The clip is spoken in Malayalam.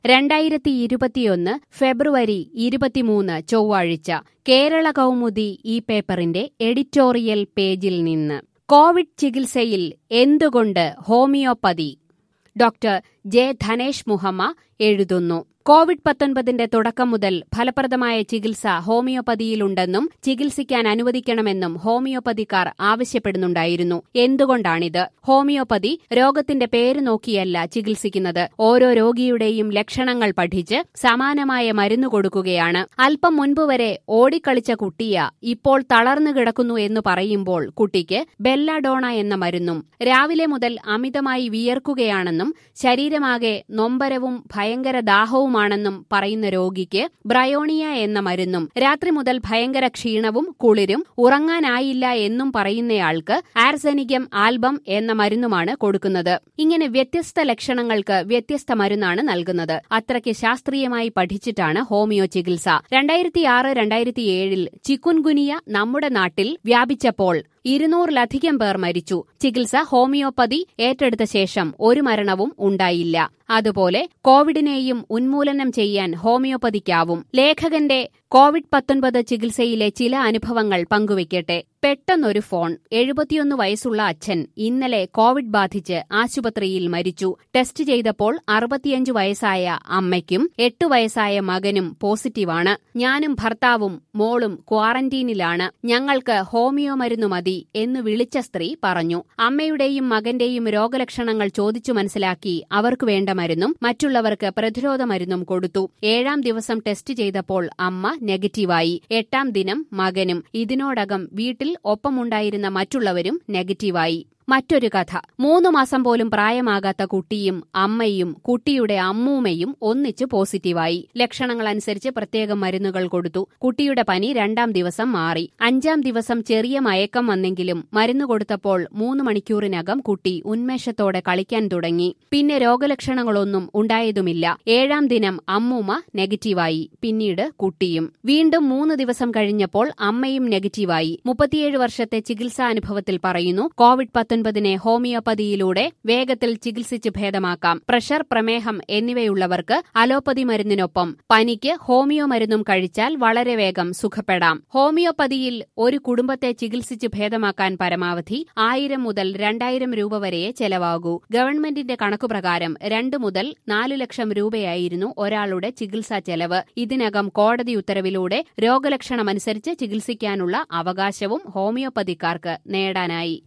രണ്ടായിരത്തി ഇരുപത്തിയൊന്ന് ഫെബ്രുവരി ഇരുപത്തിമൂന്ന് ചൊവ്വാഴ്ച കേരള കൗമുദി ഈ പേപ്പറിന്റെ എഡിറ്റോറിയൽ പേജിൽ നിന്ന് കോവിഡ് ചികിത്സയിൽ എന്തുകൊണ്ട് homoeopathy doctor J Dhanesh Muhamma എഴുതുന്നു കോവിഡ് പത്തൊൻപതിന്റെ തുടക്കം മുതൽ ഫലപ്രദമായ ചികിത്സ ഹോമിയോപ്പതിയിലുണ്ടെന്നും ചികിത്സിക്കാൻ അനുവദിക്കണമെന്നും ഹോമിയോപ്പതിക്കാർ ആവശ്യപ്പെടുന്നുണ്ടായിരുന്നു എന്തുകൊണ്ടാണിത് ഹോമിയോപ്പതി രോഗത്തിന്റെ പേര് നോക്കിയല്ല ചികിത്സിക്കുന്നത് ഓരോ രോഗിയുടെയും ലക്ഷണങ്ങൾ പഠിച്ച് സമാനമായ മരുന്ന് കൊടുക്കുകയാണ് അല്പം മുൻപ് വരെ ഓടിക്കളിച്ച കുട്ടിയ ഇപ്പോൾ തളർന്നു കിടക്കുന്നു എന്ന് പറയുമ്പോൾ കുട്ടിക്ക് ബെല്ലാഡോണ എന്ന മരുന്നും രാവിലെ മുതൽ അമിതമായി വിയർക്കുകയാണെന്നും ശരീരമാകെ നൊമ്പരവും ഭയങ്കര ദാഹവുമാണെന്നും പറയുന്ന രോഗിക്ക് ബ്രയോണിയ എന്ന മരുന്നും രാത്രി മുതൽ ഭയങ്കര ക്ഷീണവും കുളിരും ഉറങ്ങാനായില്ല എന്നും പറയുന്നയാൾക്ക് ആർസെനികം ആൽബം എന്ന മരുന്നുമാണ് കൊടുക്കുന്നത് ഇങ്ങനെ വ്യത്യസ്ത ലക്ഷണങ്ങൾക്ക് വ്യത്യസ്ത മരുന്നാണ് നൽകുന്നത് അത്രയ്ക്ക് ശാസ്ത്രീയമായി പഠിച്ചിട്ടാണ് ഹോമിയോ ചികിത്സ രണ്ടായിരത്തിയാറ് രണ്ടായിരത്തിയേഴിൽ ചിക്കുൻഗുനിയ നമ്മുടെ നാട്ടിൽ വ്യാപിച്ചപ്പോൾ ഇരുന്നൂറിലധികം പേർ മരിച്ചു ചികിത്സ ഹോമിയോപ്പതി ഏറ്റെടുത്ത ശേഷം ഒരു മരണവും ഉണ്ടായില്ല അതുപോലെ കോവിഡിനെയും ഉന്മൂലനം ചെയ്യാൻ ഹോമിയോപ്പതിക്കാവും ലേഖകന്റെ കോവിഡ് പത്തൊൻപത് ചികിത്സയിലെ ചില അനുഭവങ്ങൾ പങ്കുവയ്ക്കട്ടെ പെട്ടെന്നൊരു ഫോൺ എഴുപത്തിയൊന്ന് വയസ്സുള്ള അച്ഛൻ ഇന്നലെ കോവിഡ് ബാധിച്ച് ആശുപത്രിയിൽ മരിച്ചു ടെസ്റ്റ് ചെയ്തപ്പോൾ അറുപത്തിയഞ്ച് വയസ്സായ അമ്മയ്ക്കും എട്ട് വയസ്സായ മകനും പോസിറ്റീവാണ് ഞാനും ഭർത്താവും മോളും ക്വാറന്റീനിലാണ് ഞങ്ങൾക്ക് ഹോമിയോ മരുന്നു മതി എന്ന് വിളിച്ച സ്ത്രീ പറഞ്ഞു അമ്മയുടെയും മകന്റെയും രോഗലക്ഷണങ്ങൾ ചോദിച്ചു മനസ്സിലാക്കി അവർക്ക് വേണ്ട മരുന്നും മറ്റുള്ളവർക്ക് പ്രതിരോധ മരുന്നും കൊടുത്തു ഏഴാം ദിവസം ടെസ്റ്റ് ചെയ്തപ്പോൾ അമ്മ നെഗറ്റീവായി എട്ടാം ദിനം മകനും ഇതിനോടകം വീട്ടിൽ ഒപ്പമുണ്ടായിരുന്ന മറ്റുള്ളവരും നെഗറ്റീവായി മറ്റൊരു കഥ മൂന്ന് മാസം പോലും പ്രായമാകാത്ത കുട്ടിയും അമ്മയും കുട്ടിയുടെ അമ്മൂമ്മയും ഒന്നിച്ച് പോസിറ്റീവായി ലക്ഷണങ്ങൾ അനുസരിച്ച് പ്രത്യേകം മരുന്നുകൾ കൊടുത്തു കുട്ടിയുടെ പനി രണ്ടാം ദിവസം മാറി അഞ്ചാം ദിവസം ചെറിയ മയക്കം വന്നെങ്കിലും മരുന്ന് കൊടുത്തപ്പോൾ മൂന്ന് മണിക്കൂറിനകം കുട്ടി ഉന്മേഷത്തോടെ കളിക്കാൻ തുടങ്ങി പിന്നെ രോഗലക്ഷണങ്ങളൊന്നും ഉണ്ടായതുമില്ല ഏഴാം ദിനം അമ്മൂമ്മ നെഗറ്റീവായി പിന്നീട് കുട്ടിയും വീണ്ടും മൂന്ന് ദിവസം കഴിഞ്ഞപ്പോൾ അമ്മയും നെഗറ്റീവായി മുപ്പത്തിയേഴ് വർഷത്തെ ചികിത്സാനുഭവത്തിൽ പറയുന്നു കോവിഡ് പത്തൊൻപതിനെ ഹോമിയോപ്പതിയിലൂടെ വേഗത്തിൽ ചികിത്സിച്ച് ഭേദമാക്കാം പ്രഷർ പ്രമേഹം എന്നിവയുള്ളവർക്ക് അലോപ്പതി മരുന്നിനൊപ്പം പനിക്ക് ഹോമിയോ മരുന്നും കഴിച്ചാൽ വളരെ വേഗം സുഖപ്പെടാം ഹോമിയോപ്പതിയിൽ ഒരു കുടുംബത്തെ ചികിത്സിച്ച് ഭേദമാക്കാൻ പരമാവധി ആയിരം മുതൽ രണ്ടായിരം രൂപ വരെയേ ചെലവാകൂ ഗവൺമെന്റിന്റെ കണക്കുപ്രകാരം രണ്ട് മുതൽ നാലു ലക്ഷം രൂപയായിരുന്നു ഒരാളുടെ ചികിത്സാ ചെലവ് ഇതിനകം കോടതി ഉത്തരവിലൂടെ രോഗലക്ഷണമനുസരിച്ച് ചികിത്സിക്കാനുള്ള അവകാശവും ഹോമിയോപ്പതിക്കാർക്ക് നേടാനായി